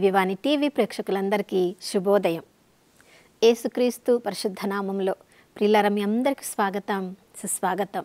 దివ్యవాణి TV ప్రేక్షకులందరికీ శుభోదయం యేసుక్రీస్తు పరిశుద్ధ నామంలో ప్రియులారా మీ అందరికీ స్వాగతం సుస్వాగతం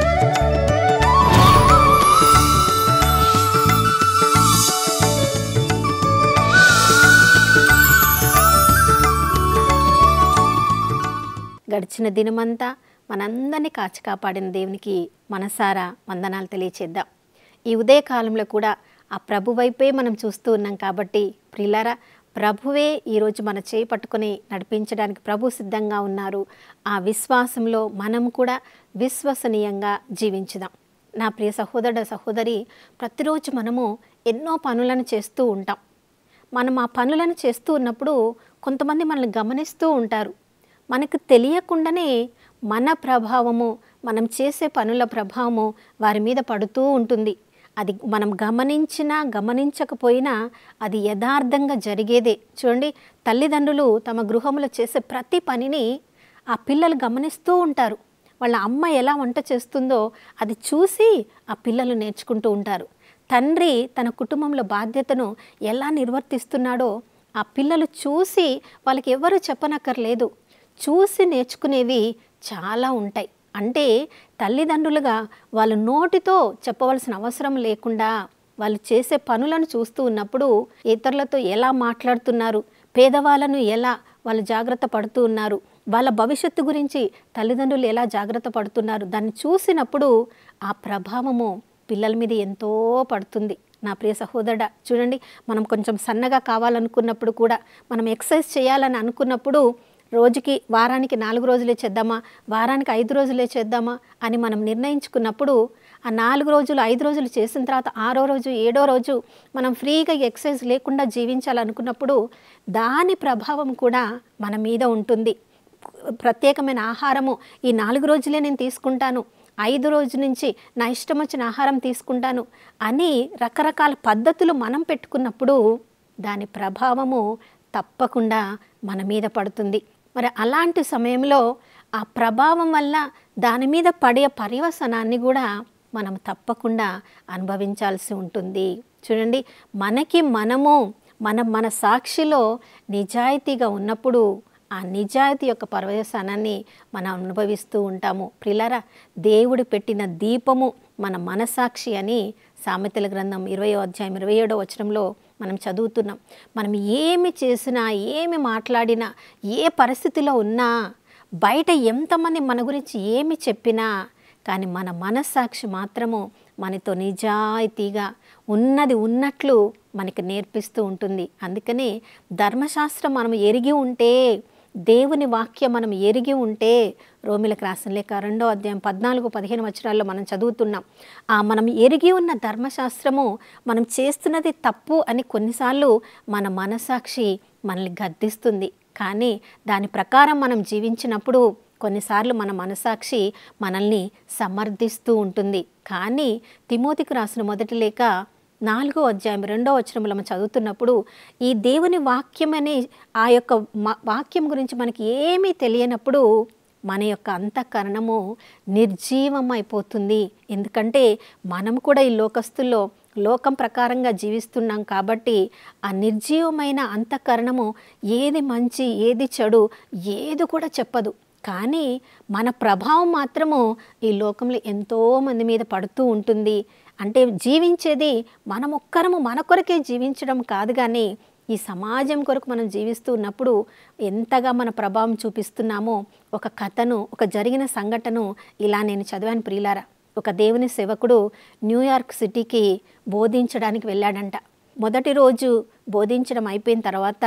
గడిచిన దినమంతా మనందరినీ కాచి కాపాడిన దేవునికి మనసారా వందనాలు తెలియచేద్దాం ఈ ఉదయకాలంలో కూడా ఆ ప్రభు వైపే మనం చూస్తూ ఉన్నాం కాబట్టి ప్రిలారా ప్రభువే ఈరోజు మన చేయి పట్టుకొని నడిపించడానికి ప్రభు సిద్ధంగా ఉన్నారు ఆ విశ్వాసంలో మనం కూడా విశ్వసనీయంగా జీవించుదాం నా ప్రియ సహోదరుడు సహోదరి ప్రతిరోజు మనము ఎన్నో పనులను చేస్తూ ఉంటాం మనం ఆ పనులను చేస్తూ ఉన్నప్పుడు కొంతమంది మనల్ని గమనిస్తూ ఉంటారు మనకు తెలియకుండానే మన ప్రభావము మనం చేసే పనుల ప్రభావము వారి మీద పడుతూ ఉంటుంది అది మనం గమనించినా గమనించకపోయినా అది యథార్థంగా జరిగేదే చూడండి తల్లిదండ్రులు తమ గృహంలో చేసే ప్రతి పనిని ఆ పిల్లలు గమనిస్తూ ఉంటారు వాళ్ళ అమ్మ ఎలా వంట చేస్తుందో అది చూసి ఆ పిల్లలు నేర్చుకుంటూ ఉంటారు తండ్రి తన కుటుంబంలో బాధ్యతను ఎలా నిర్వర్తిస్తున్నాడో ఆ పిల్లలు చూసి వాళ్ళకి ఎవరు చెప్పనక్కర్లేదు చూసి నేర్చుకునేవి చాలా ఉంటాయి అంటే తల్లిదండ్రులుగా వాళ్ళు నోటితో చెప్పవలసిన అవసరం లేకుండా వాళ్ళు చేసే పనులను చూస్తూ ఉన్నప్పుడు ఇతరులతో ఎలా మాట్లాడుతున్నారు పేదవాళ్ళను ఎలా వాళ్ళు జాగ్రత్త పడుతూ ఉన్నారు వాళ్ళ భవిష్యత్తు గురించి తల్లిదండ్రులు ఎలా జాగ్రత్త పడుతున్నారు దాన్ని చూసినప్పుడు ఆ ప్రభావము పిల్లల మీద ఎంతో పడుతుంది నా ప్రియ సహోదరుడ చూడండి మనం కొంచెం సన్నగా కావాలనుకున్నప్పుడు కూడా మనం ఎక్సర్సైజ్ చేయాలని అనుకున్నప్పుడు రోజుకి వారానికి నాలుగు రోజులే చేద్దామా వారానికి ఐదు రోజులే చేద్దామా అని మనం నిర్ణయించుకున్నప్పుడు ఆ నాలుగు రోజులు ఐదు రోజులు చేసిన తర్వాత ఆరో రోజు ఏడో రోజు మనం ఫ్రీగా ఎక్సర్సైజ్ లేకుండా జీవించాలనుకున్నప్పుడు దాని ప్రభావం కూడా మన మీద ఉంటుంది ప్రత్యేకమైన ఆహారము ఈ నాలుగు రోజులే నేను తీసుకుంటాను ఐదు రోజు నుంచి నా ఇష్టం వచ్చిన ఆహారం తీసుకుంటాను అని రకరకాల పద్ధతులు మనం పెట్టుకున్నప్పుడు దాని ప్రభావము తప్పకుండా మన మీద పడుతుంది మరి అలాంటి సమయంలో ఆ ప్రభావం వల్ల దాని మీద పడే పర్యవసనాన్ని కూడా మనం తప్పకుండా అనుభవించాల్సి ఉంటుంది చూడండి మనకి మనము మన మన సాక్షిలో నిజాయితీగా ఉన్నప్పుడు ఆ నిజాయితీ యొక్క పర్యవసానాన్ని మనం అనుభవిస్తూ ఉంటాము ప్రిలరా దేవుడు పెట్టిన దీపము మన మనసాక్షి అని సామెతల గ్రంథం ఇరవయో అధ్యాయం ఇరవై ఏడో వచనంలో మనం చదువుతున్నాం మనం ఏమి చేసినా ఏమి మాట్లాడినా ఏ పరిస్థితిలో ఉన్నా బయట ఎంతమంది మన గురించి ఏమి చెప్పినా కానీ మన మనస్సాక్షి మాత్రము మనతో నిజాయితీగా ఉన్నది ఉన్నట్లు మనకి నేర్పిస్తూ ఉంటుంది అందుకనే ధర్మశాస్త్రం మనం ఎరిగి ఉంటే దేవుని వాక్యం మనం ఎరిగి ఉంటే రోమిలకు రాసిన లేక రెండో అధ్యాయం పద్నాలుగు పదిహేను వచనాల్లో మనం చదువుతున్నాం ఆ మనం ఎరిగి ఉన్న ధర్మశాస్త్రము మనం చేస్తున్నది తప్పు అని కొన్నిసార్లు మన మనసాక్షి మనల్ని గద్దిస్తుంది కానీ దాని ప్రకారం మనం జీవించినప్పుడు కొన్నిసార్లు మన మనసాక్షి మనల్ని సమర్థిస్తూ ఉంటుంది కానీ తిమోతికి రాసిన మొదటి లేక నాలుగో అధ్యాయం రెండో వచనంలో మనం చదువుతున్నప్పుడు ఈ దేవుని వాక్యం అనే ఆ యొక్క వాక్యం గురించి మనకి ఏమీ తెలియనప్పుడు మన యొక్క అంతఃకరణము నిర్జీవం అయిపోతుంది ఎందుకంటే మనం కూడా ఈ లోకస్తుల్లో లోకం ప్రకారంగా జీవిస్తున్నాం కాబట్టి ఆ నిర్జీవమైన అంతఃకరణము ఏది మంచి ఏది చెడు ఏది కూడా చెప్పదు కానీ మన ప్రభావం మాత్రము ఈ లోకంలో ఎంతోమంది మీద పడుతూ ఉంటుంది అంటే జీవించేది మనం ఒక్కరము మన కొరకే జీవించడం కాదు కానీ ఈ సమాజం కొరకు మనం జీవిస్తూ ఉన్నప్పుడు ఎంతగా మన ప్రభావం చూపిస్తున్నామో ఒక కథను ఒక జరిగిన సంఘటన ఇలా నేను చదివాను ప్రియులారా ఒక దేవుని సేవకుడు న్యూయార్క్ సిటీకి బోధించడానికి వెళ్ళాడంట మొదటి రోజు బోధించడం అయిపోయిన తర్వాత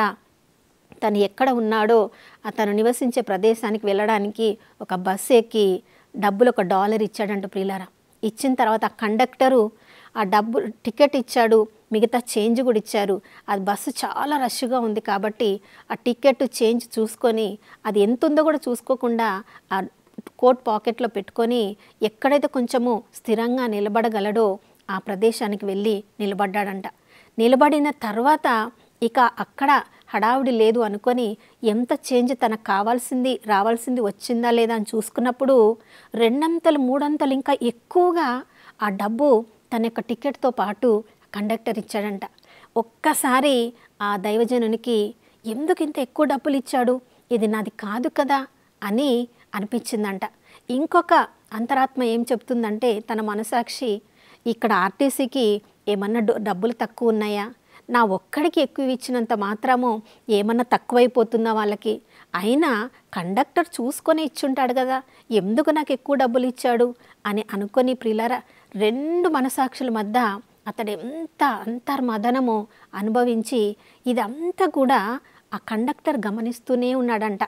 తను ఎక్కడ ఉన్నాడో అతను నివసించే ప్రదేశానికి వెళ్ళడానికి ఒక బస్సు ఎక్కి డబ్బులు ఒక డాలర్ ఇచ్చాడంట ప్రియులారా ఇచ్చిన తర్వాత ఆ కండక్టరు ఆ డబ్బు టికెట్ ఇచ్చాడు మిగతా చేంజ్ కూడా ఇచ్చారు అది బస్సు చాలా రష్గా ఉంది కాబట్టి ఆ టికెట్ చేంజ్ చూసుకొని అది ఎంత ఉందో కూడా చూసుకోకుండా ఆ కోట్ పాకెట్లో పెట్టుకొని ఎక్కడైతే కొంచెము స్థిరంగా నిలబడగలడో ఆ ప్రదేశానికి వెళ్ళి నిలబడ్డాడంట నిలబడిన తర్వాత ఇక అక్కడ హడావుడి లేదు అనుకొని ఎంత చేంజ్ తనకు కావాల్సింది రావాల్సింది వచ్చిందా లేదా అని చూసుకున్నప్పుడు రెండంతలు మూడంతలు ఇంకా ఎక్కువగా ఆ డబ్బు తన యొక్క టికెట్తో పాటు కండక్టర్ ఇచ్చాడంట ఒక్కసారి ఆ దైవజనునికి ఎందుకు ఇంత ఎక్కువ డబ్బులు ఇచ్చాడు ఇది నాది కాదు కదా అని అనిపించిందంట ఇంకొక అంతరాత్మ ఏం చెప్తుందంటే తన మనసాక్షి ఇక్కడ ఆర్టీసీకి ఏమన్నా డు- డబ్బులు తక్కువ ఉన్నాయా నా ఒక్కడికి ఎక్కువ ఇచ్చినంత మాత్రము ఏమన్నా తక్కువైపోతుందా వాళ్ళకి అయినా కండక్టర్ చూసుకొని ఇచ్చుంటాడు కదా ఎందుకు నాకు ఎక్కువ డబ్బులు ఇచ్చాడు అని అనుకొని ప్రిలర రెండు మనసాక్షుల మధ్య అతడు ఎంత అంతర్మదనము అనుభవించి ఇదంతా కూడా ఆ కండక్టర్ గమనిస్తూనే ఉన్నాడంట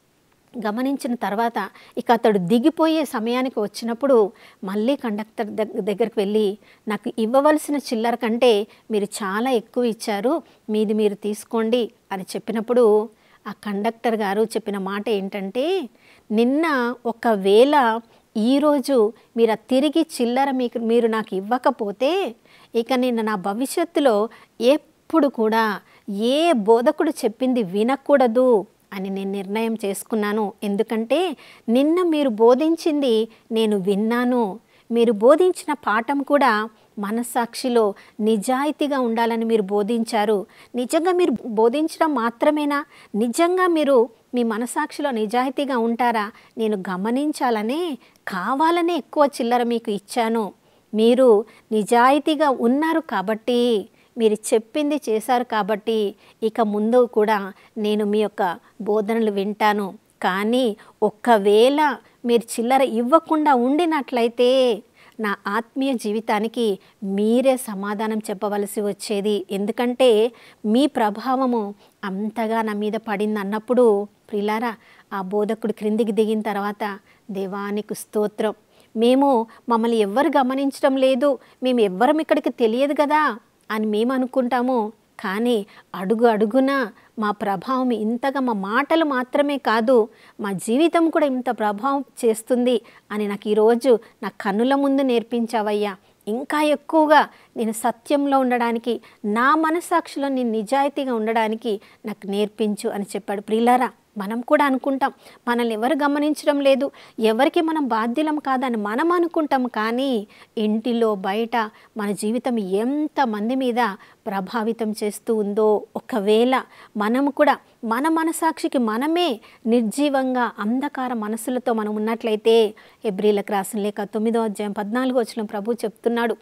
గమనించిన తర్వాత ఇక అతడు దిగిపోయే సమయానికి వచ్చినప్పుడు మళ్ళీ కండక్టర్ దగ్- దగ్గరికి వెళ్ళి నాకు ఇవ్వవలసిన చిల్లర కంటే మీరు చాలా ఎక్కువ ఇచ్చారు మీది మీరు తీసుకోండి అని చెప్పినప్పుడు ఆ కండక్టర్ గారు చెప్పిన మాట ఏంటంటే నిన్న ఒకవేళ ఈరోజు మీరు ఆ తిరిగి చిల్లర మీకు మీరు నాకు ఇవ్వకపోతే ఇక నేను నా భవిష్యత్తులో ఎప్పుడు కూడా ఏ బోధకుడు చెప్పింది వినకూడదు అని నేను నిర్ణయం చేసుకున్నాను ఎందుకంటే నిన్న మీరు బోధించింది నేను విన్నాను మీరు బోధించిన పాఠం కూడా మనస్సాక్షిలో నిజాయితీగా ఉండాలని మీరు బోధించారు నిజంగా మీరు బోధించడం మాత్రమేనా నిజంగా మీరు మీ మనసాక్షిలో నిజాయితీగా ఉంటారా నేను గమనించాలనే కావాలనే ఎక్కువ చిల్లర మీకు ఇచ్చాను మీరు నిజాయితీగా ఉన్నారు కాబట్టి మీరు చెప్పింది చేశారు కాబట్టి ఇక ముందు కూడా నేను మీ యొక్క బోధనలు వింటాను కానీ ఒక్కవేళ మీరు చిల్లర ఇవ్వకుండా ఉండినట్లయితే నా ఆత్మీయ జీవితానికి మీరే సమాధానం చెప్పవలసి వచ్చేది ఎందుకంటే మీ ప్రభావము అంతగా నా మీద పడింది అన్నప్పుడు ప్రిలారా ఆ బోధకుడు క్రిందికి దిగిన తర్వాత దేవానికి స్తోత్రం మేము మమ్మల్ని ఎవ్వరు గమనించడం లేదు మేము ఎవ్వరం ఇక్కడికి తెలియదు కదా అని మేము అనుకుంటాము కానీ అడుగు అడుగున మా ప్రభావం ఇంతగా మా మాటలు మాత్రమే కాదు మా జీవితం కూడా ఇంత ప్రభావం చేస్తుంది అని నాకు ఈరోజు నా కన్నుల ముందు నేర్పించావయ్యా ఇంకా ఎక్కువగా నేను సత్యంలో ఉండడానికి నా మనసాక్షిలో నేను నిజాయితీగా ఉండడానికి నాకు నేర్పించు అని చెప్పాడు ప్రియులారా మనం కూడా అనుకుంటాం మనల్ని ఎవరు గమనించడం లేదు ఎవరికి మనం బాధ్యులం కాదని మనం అనుకుంటాం కానీ ఇంటిలో బయట మన జీవితం ఎంత మంది మీద ప్రభావితం చేస్తూ ఉందో ఒకవేళ మనం కూడా మన మనసాక్షికి మనమే నిర్జీవంగా అంధకార మనసులతో మనం ఉన్నట్లయితే ఎబ్రిలకు రాసిన లేక తొమ్మిదో అధ్యాయం పద్నాలుగో వచ్చిన ప్రభు చెప్తున్నాడు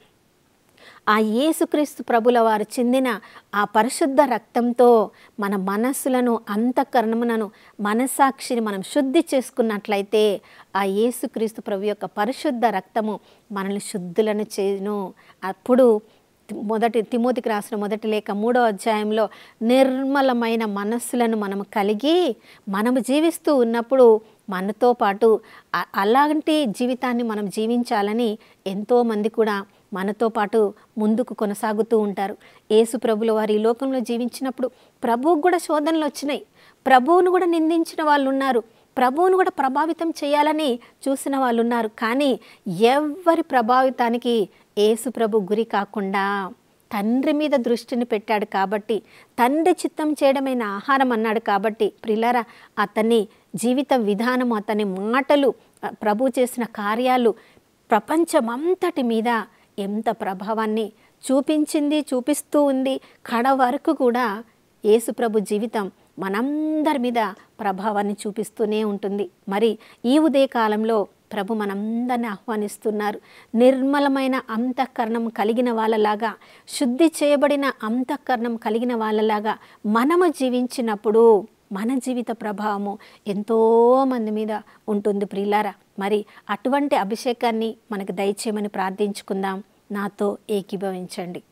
ఆ యేసుక్రీస్తు ప్రభుల వారు చెందిన ఆ పరిశుద్ధ రక్తంతో మన మనస్సులను అంతఃకరణములను మనసాక్షిని మనం శుద్ధి చేసుకున్నట్లయితే ఆ యేసుక్రీస్తు ప్రభు యొక్క పరిశుద్ధ రక్తము మనల్ని శుద్ధులను చేయును అప్పుడు మొదటి తిమోతికి రాసిన మొదటి లేఖ మూడో అధ్యాయంలో నిర్మలమైన మనస్సులను మనము కలిగి మనము జీవిస్తూ ఉన్నప్పుడు మనతో పాటు అ- అలాంటి జీవితాన్ని మనం జీవించాలని ఎంతోమంది కూడా మనతో పాటు ముందుకు కొనసాగుతూ ఉంటారు యేసు ప్రభుల వారు ఈ లోకంలో జీవించినప్పుడు ప్రభువుకు కూడా శోధనలు వచ్చినాయి ప్రభువును కూడా నిందించిన వాళ్ళు ఉన్నారు ప్రభువును కూడా ప్రభావితం చేయాలని చూసిన వాళ్ళు ఉన్నారు కానీ ఎవరి ప్రభావితానికి యేసు ప్రభు గురి కాకుండా తండ్రి మీద దృష్టిని పెట్టాడు కాబట్టి తండ్రి చిత్తం చేయడమైన ఆహారం అన్నాడు కాబట్టి ప్రిలరా అతని జీవిత విధానం అతని మాటలు ఆ, ప్రభు చేసిన కార్యాలు ప్రపంచమంతటి మీద ఎంత ప్రభావాన్ని చూపించింది చూపిస్తూ ఉంది కడ వరకు కూడా యేసుప్రభు జీవితం మనందరి మీద ప్రభావాన్ని చూపిస్తూనే ఉంటుంది మరి ఈ ఉదయకాలంలో ప్రభు మనందరిని ఆహ్వానిస్తున్నారు నిర్మలమైన అంతఃకరణం కలిగిన వాళ్ళలాగా శుద్ధి చేయబడిన అంతఃకరణం కలిగిన వాళ్ళలాగా మనము జీవించినప్పుడు మన జీవిత ప్రభావము ఎంతో మంది మీద ఉంటుంది ప్రియులారా మరి అటువంటి అభిషేకాన్ని మనకు దయచేయమని ప్రార్థించుకుందాం నాతో ఏకీభవించండి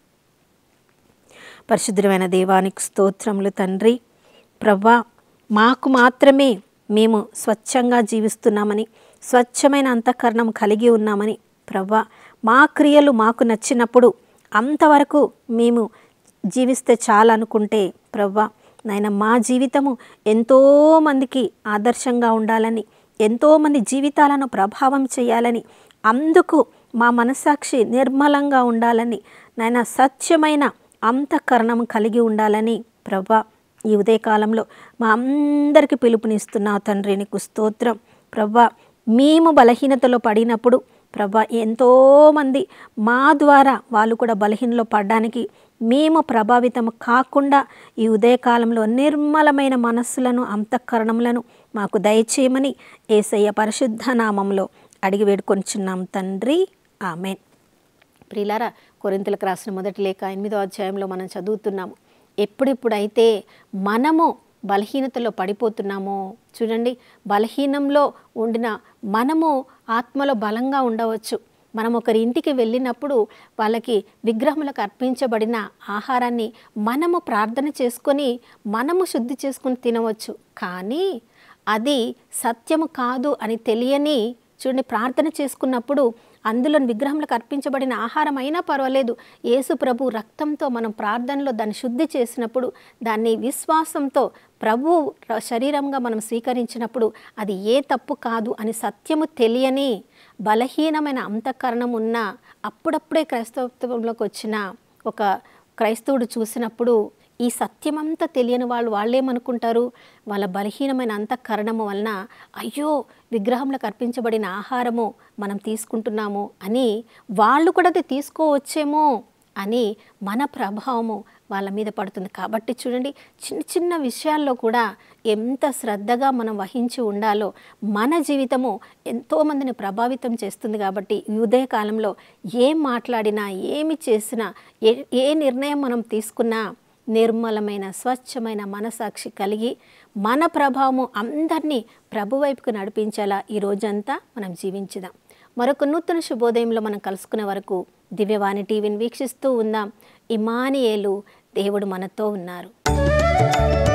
పరిశుద్ధమైన దేవానికి స్తోత్రములు తండ్రి ప్రవ్వా మాకు మాత్రమే మేము స్వచ్ఛంగా జీవిస్తున్నామని స్వచ్ఛమైన అంతఃకరణం కలిగి ఉన్నామని ప్రవ్వా మా క్రియలు మాకు నచ్చినప్పుడు అంతవరకు మేము జీవిస్తే చాలనుకుంటే ప్రవ్వా నాయన మా జీవితము ఎంతోమందికి ఆదర్శంగా ఉండాలని ఎంతోమంది జీవితాలను ప్రభావం చేయాలని అందుకు మా మనసాక్షి నిర్మలంగా ఉండాలని నాయన సత్యమైన అంతఃకరణం కలిగి ఉండాలని ప్రభా ఈ ఉదయకాలంలో మా అందరికీ పిలుపునిస్తున్నా తండ్రి నీకు స్తోత్రం ప్రభా మేము బలహీనతలో పడినప్పుడు ప్రభా ఎంతోమంది మా ద్వారా వాళ్ళు కూడా బలహీనలో పడడానికి మేము ప్రభావితం కాకుండా ఈ ఉదయకాలంలో నిర్మలమైన మనస్సులను అంతఃకరణములను మాకు దయచేయమని ఏసయ్య పరిశుద్ధ నామంలో అడిగి వేడుకొనిచున్నాం తండ్రి ఆమెన్ ప్రియులారా కొరింతలకు రాసిన మొదటి లేఖ ఎనిమిదో అధ్యాయంలో మనం చదువుతున్నాము ఎప్పుడిప్పుడైతే మనము బలహీనతలో పడిపోతున్నామో చూడండి బలహీనంలో ఉండిన మనము ఆత్మలో బలంగా ఉండవచ్చు మనం ఒకరి ఇంటికి వెళ్ళినప్పుడు వాళ్ళకి విగ్రహములకు అర్పించబడిన ఆహారాన్ని మనము ప్రార్థన చేసుకొని మనము శుద్ధి చేసుకొని తినవచ్చు కానీ అది సత్యము కాదు అని తెలియని చూడండి ప్రార్థన చేసుకున్నప్పుడు అందులో విగ్రహంలకు అర్పించబడిన ఆహారం అయినా పర్వాలేదు యేసు ప్రభు రక్తంతో మనం ప్రార్థనలో దాన్ని శుద్ధి చేసినప్పుడు దాన్ని విశ్వాసంతో ప్రభు ర- శరీరంగా మనం స్వీకరించినప్పుడు అది ఏ తప్పు కాదు అని సత్యము తెలియని బలహీనమైన అంతఃకరణం ఉన్న అప్పుడప్పుడే క్రైస్తవత్వంలోకి వచ్చిన ఒక క్రైస్తవుడు చూసినప్పుడు ఈ సత్యమంతా తెలియని వాళ్ళు వాళ్ళేమనుకుంటారు వాళ్ళ బలహీనమైన అంతఃకరణము వలన అయ్యో విగ్రహంలకు అర్పించబడిన ఆహారము మనం తీసుకుంటున్నాము అని వాళ్ళు కూడా అది తీసుకోవచ్చేమో అని మన ప్రభావము వాళ్ళ మీద పడుతుంది కాబట్టి చూడండి చిన్న చిన్న విషయాల్లో కూడా ఎంత శ్రద్ధగా మనం వహించి ఉండాలో మన జీవితము ఎంతోమందిని ప్రభావితం చేస్తుంది కాబట్టి ఈ ఉదయ కాలంలో ఏం మాట్లాడినా ఏమి చేసినా ఏ ఏ నిర్ణయం మనం తీసుకున్నా నిర్మలమైన స్వచ్ఛమైన మనసాక్షి కలిగి మన ప్రభావము అందరినీ ప్రభు వైపుకు నడిపించేలా ఈ రోజంతా మనం జీవించుదాం మరొక నూతన శుభోదయంలో మనం కలుసుకునే వరకు దివ్యవాణి టీవీని వీక్షిస్తూ ఉందాం ఇమానియేలు దేవుడు మనతో ఉన్నారు